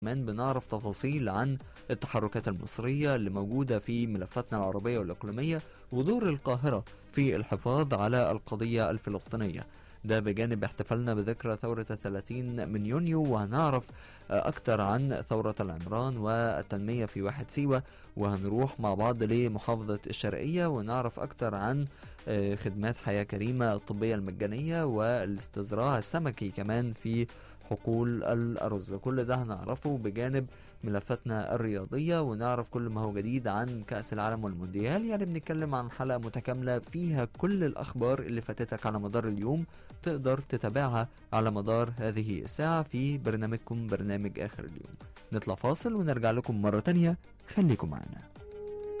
كمان بنعرف تفاصيل عن التحركات المصرية اللي موجودة في ملفاتنا العربية والإقليمية ودور القاهرة في الحفاظ على القضية الفلسطينية ده بجانب احتفالنا بذكرى ثورة الثلاثين من يونيو وهنعرف أكتر عن ثورة العمران والتنمية في واحد سيوة وهنروح مع بعض لمحافظة الشرقية ونعرف أكتر عن آه، خدمات حياة كريمة الطبية المجانية والاستزراع السمكي كمان في حقول الأرز كل ده هنعرفه بجانب ملفاتنا الرياضية ونعرف كل ما هو جديد عن كأس العالم والمونديال يعني بنتكلم عن حلقة متكاملة فيها كل الأخبار اللي فاتتك على مدار اليوم تقدر تتابعها على مدار هذه الساعة في برنامجكم برنامج آخر اليوم نطلع فاصل ونرجع لكم مرة تانية خليكم معنا